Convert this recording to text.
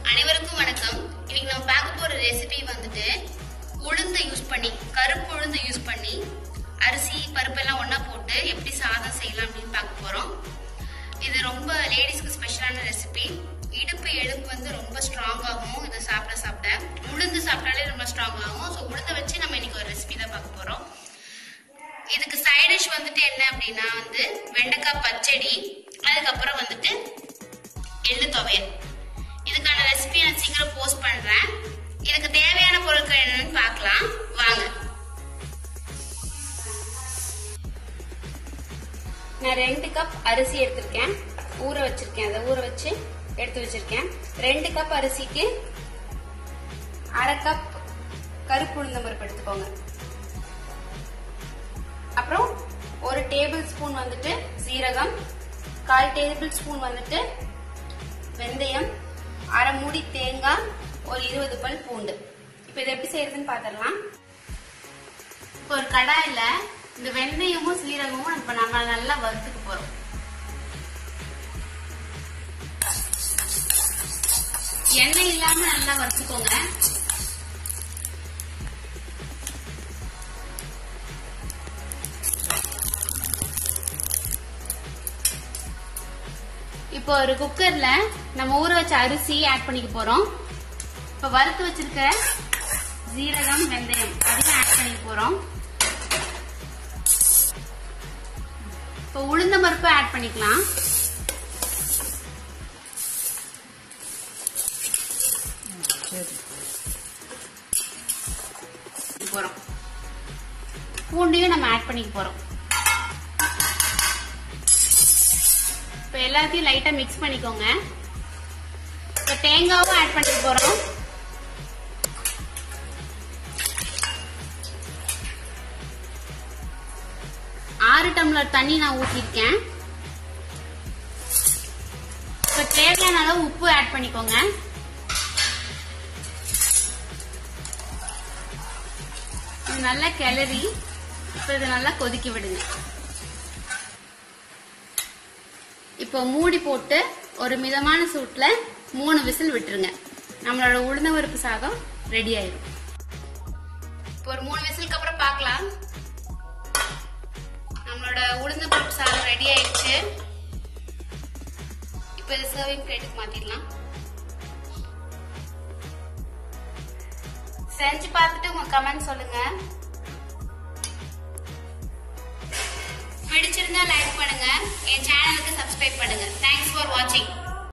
அனைவருக்கும் வணக்கம் இன்னைக்கு நம்ம பார்க்க போற ரெசிபி வந்துட்டு உளுந்து யூஸ் பண்ணி கருப்பு உளுந்து யூஸ் பண்ணி அரிசி பருப்பெல்லாம் ஒண்ணா போட்டு எப்படி சாதம் செய்யலாம் அப்படின்னு பார்க்க போறோம் இது ரொம்ப லேடிஸ்க்கு ஸ்பெஷலான ரெசிபி இடுப்பு எலும்பு வந்து ரொம்ப ஸ்ட்ராங் ஆகும் இதை சாப்பிட சாப்பிட உளுந்து சாப்பிட்டாலே ரொம்ப ஸ்ட்ராங் ஆகும் ஸோ உளுந்த வச்சு நம்ம இன்னைக்கு ஒரு ரெசிபி தான் பார்க்க போறோம் இதுக்கு சைட் டிஷ் வந்துட்டு என்ன அப்படின்னா வந்து வெண்டைக்காய் பச்சடி அதுக்கப்புறம் வந்துட்டு எள்ளு துவையல் இதுக்கான ரெசிபி நான் சீக்கிரம் போஸ்ட் பண்றேன் இதுக்கு தேவையான பொருட்கள் என்னன்னு பார்க்கலாம் வாங்க நான் ரெண்டு கப் அரிசி எடுத்திருக்கேன் ஊற வச்சிருக்கேன் அதை ஊற வச்சு எடுத்து வச்சிருக்கேன் ரெண்டு கப் அரிசிக்கு அரை கப் கருப்பு உளுந்தம் பருப்பு எடுத்துக்கோங்க அப்புறம் ஒரு டேபிள் ஸ்பூன் வந்துட்டு சீரகம் கால் டேபிள் ஸ்பூன் வந்துட்டு வெந்தயம் அரை மூடி தேங்காய் ஒரு இருபது பல் பூண்டு இப்போ இதை எப்படி செய்யறதுன்னு பார்த்துடலாம் இப்போ ஒரு கடாயில இந்த வெந்தயமும் சீரகமும் இப்ப நம்ம நல்லா வறுத்துக்க போறோம் எண்ணெய் இல்லாம நல்லா வறுத்துக்கோங்க இப்போ ஒரு குக்கர்ல நம்ம ஊற வச்ச அரிசி ஆட் பண்ணிக்க போறோம் இப்போ வறுத்து வச்சிருக்க ஜீரகம் வெந்தயம் அதையும் ஆட் பண்ணிக்க போறோம் இப்போ உளுந்த பருப்பு ஆட் பண்ணிக்கலாம் போறோம் பூண்டையும் நம்ம ஆட் பண்ணிக்க போறோம் இப்போ எல்லாத்தையும் லைட்டா மிக்ஸ் பண்ணிக்கோங்க இப்போ தேங்காவும் ஆட் பண்ணிக்க போறோம் ஆறு டம்ளர் தண்ணி நான் ஊற்றிருக்கேன் இப்போ தேவையான அளவு உப்பு ஆட் பண்ணிக்கோங்க இது நல்லா கிளறி இப்போ இதை நல்லா கொதிக்க விடுங்க இப்போ மூடி போட்டு ஒரு மிதமான சூட்ல மூணு விசில் விட்டுருங்க நம்மளோட உளுந்த பருப்பு சாதம் ரெடி ஆயிடும் இப்போ ஒரு மூணு விசிலுக்கு அப்புறம் பார்க்கலாம் நம்மளோட உளுந்த பருப்பு சாதம் ரெடி ஆயிடுச்சு இப்போ இது சர்விங் பிளேட்டுக்கு மாத்திடலாம் செஞ்சு பார்த்துட்டு உங்க கமெண்ட் சொல்லுங்க பிடிச்சிருந்தா லைக் பண்ணுங்க என் சேனலுக்கு சப்ஸ்கிரைப் பண்ணுங்க தேங்க்ஸ் ஃபார் வாட்சிங்